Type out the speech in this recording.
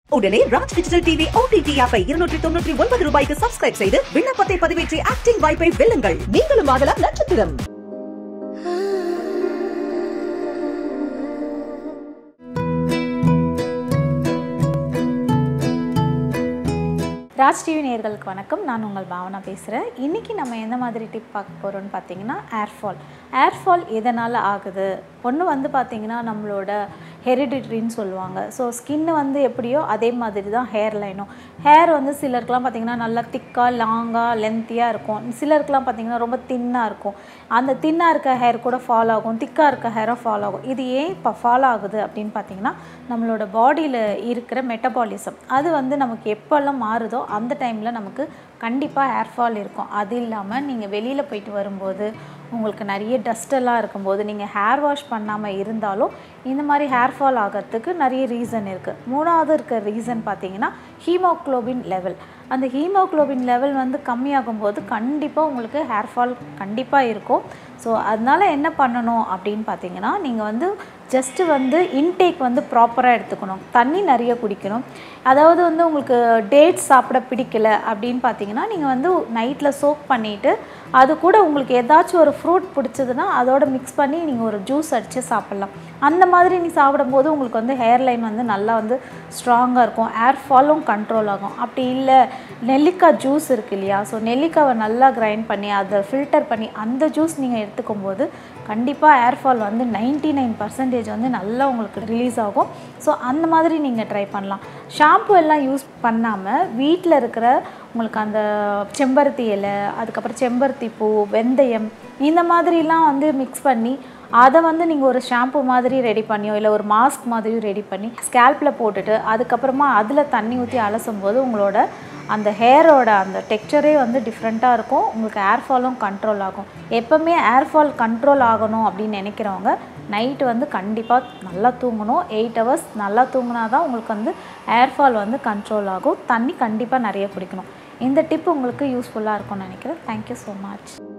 உடனே Raj digital TV OTT ஆப்பை இருநூற்றி தொண்ணூற்றி ஒன்பது ரூபாய்க்கு சப்ஸ்கிரைப் செய்து விண்ணப்பத்தை பதிவேற்றி ஆக்டிங் வாய்ப்பை வெல்லுங்கள் நீங்களும் ஆகலாம் நட்சத்திரம் ராஜ் டிவி நேயர்களுக்கு வணக்கம் நான் உங்கள் பாவனா பேசுகிறேன் இன்றைக்கி நம்ம எந்த மாதிரி டிப் பார்க்க போகிறோம்னு பார்த்தீங்கன்னா ஏர்ஃபால் ஏர்ஃபால் எதனால் ஆகுது ஒன்று வந்து பார்த்திங்கன்னா நம்மளோட ஹெரிடிட்ரின்னு சொல்லுவாங்க ஸோ ஸ்கின்னு வந்து எப்படியோ அதே மாதிரி தான் ஹேர் லைனும் ஹேர் வந்து சிலருக்குலாம் பார்த்திங்கன்னா நல்லா திக்காக லாங்காக லென்த்தியாக இருக்கும் சிலருக்குலாம் பார்த்திங்கன்னா ரொம்ப தின்னாக இருக்கும் அந்த தின்னாக இருக்க ஹேர் கூட ஃபால் ஆகும் திக்காக இருக்க ஹேரும் ஃபால் ஆகும் இது ஏன் இப்போ ஃபால் ஆகுது அப்படின்னு பார்த்தீங்கன்னா நம்மளோட பாடியில் இருக்கிற மெட்டபாலிசம் அது வந்து நமக்கு எப்போல்லாம் மாறுதோ அந்த டைமில் நமக்கு கண்டிப்பாக ஹேர் ஃபால் இருக்கும் அது இல்லாமல் நீங்கள் வெளியில் போயிட்டு வரும்போது உங்களுக்கு நிறைய டஸ்டெல்லாம் இருக்கும்போது நீங்கள் ஹேர் வாஷ் பண்ணாமல் இருந்தாலும் இந்த மாதிரி ஹேர் ஃபால் ஆகிறதுக்கு நிறைய ரீசன் இருக்குது மூணாவது இருக்க ரீசன் பார்த்தீங்கன்னா ஹீமோக்ளோபின் லெவல் அந்த ஹீமோக்ளோபின் லெவல் வந்து கம்மியாகும் போது கண்டிப்பாக உங்களுக்கு ஹேர் ஃபால் கண்டிப்பாக இருக்கும் ஸோ அதனால் என்ன பண்ணணும் அப்படின்னு பார்த்தீங்கன்னா நீங்கள் வந்து ஜஸ்ட்டு வந்து இன்டேக் வந்து ப்ராப்பராக எடுத்துக்கணும் தண்ணி நிறைய குடிக்கணும் அதாவது வந்து உங்களுக்கு டேட்ஸ் சாப்பிட பிடிக்கல அப்படின்னு பார்த்தீங்கன்னா நீங்கள் வந்து நைட்டில் சோக் பண்ணிவிட்டு அது கூட உங்களுக்கு ஏதாச்சும் ஒரு ஃப்ரூட் பிடிச்சதுன்னா அதோட மிக்ஸ் பண்ணி நீங்கள் ஒரு ஜூஸ் அடித்து சாப்பிட்லாம் அந்த மாதிரி நீ சாப்பிடும்போது உங்களுக்கு வந்து ஹேர் லைன் வந்து நல்லா வந்து ஸ்ட்ராங்காக இருக்கும் ஹேர் ஃபாலும் கண்ட்ரோல் ஆகும் அப்படி இல்லை நெல்லிக்காய் ஜூஸ் இருக்கு இல்லையா ஸோ நெல்லிக்காவை நல்லா கிரைண்ட் பண்ணி அதை ஃபில்டர் பண்ணி அந்த ஜூஸ் நீங்கள் எடுத்துக்கும் போது கண்டிப்பாக ஹேர் ஃபால் வந்து நைன்ட்டி நைன் பர்சன்டேஜ் வந்து நல்லா உங்களுக்கு ரிலீஸ் ஆகும் ஸோ அந்த மாதிரி நீங்கள் ட்ரை பண்ணலாம் ஷாம்பு எல்லாம் யூஸ் பண்ணாமல் வீட்டில் இருக்கிற உங்களுக்கு அந்த செம்பருத்தி இலை அதுக்கப்புறம் செம்பருத்தி பூ வெந்தயம் இந்த மாதிரிலாம் வந்து மிக்ஸ் பண்ணி அதை வந்து நீங்கள் ஒரு ஷாம்பு மாதிரி ரெடி பண்ணியோ இல்லை ஒரு மாஸ்க் மாதிரியும் ரெடி பண்ணி ஸ்கேல்பில் போட்டுட்டு அதுக்கப்புறமா அதில் தண்ணி ஊற்றி அலசும் போது உங்களோட அந்த ஹேரோட அந்த டெக்ஸ்சரே வந்து டிஃப்ரெண்ட்டாக இருக்கும் உங்களுக்கு ஏர் ஃபாலும் கண்ட்ரோல் ஆகும் எப்போவுமே ஏர் ஃபால் கண்ட்ரோல் ஆகணும் அப்படின்னு நினைக்கிறவங்க நைட்டு வந்து கண்டிப்பாக நல்லா தூங்கணும் எயிட் ஹவர்ஸ் நல்லா தூங்கினா தான் உங்களுக்கு வந்து ஏர் ஃபால் வந்து கண்ட்ரோல் ஆகும் தண்ணி கண்டிப்பாக நிறைய குடிக்கணும் இந்த டிப் உங்களுக்கு யூஸ்ஃபுல்லாக இருக்கும்னு நினைக்கிறேன் தேங்க்யூ ஸோ மச்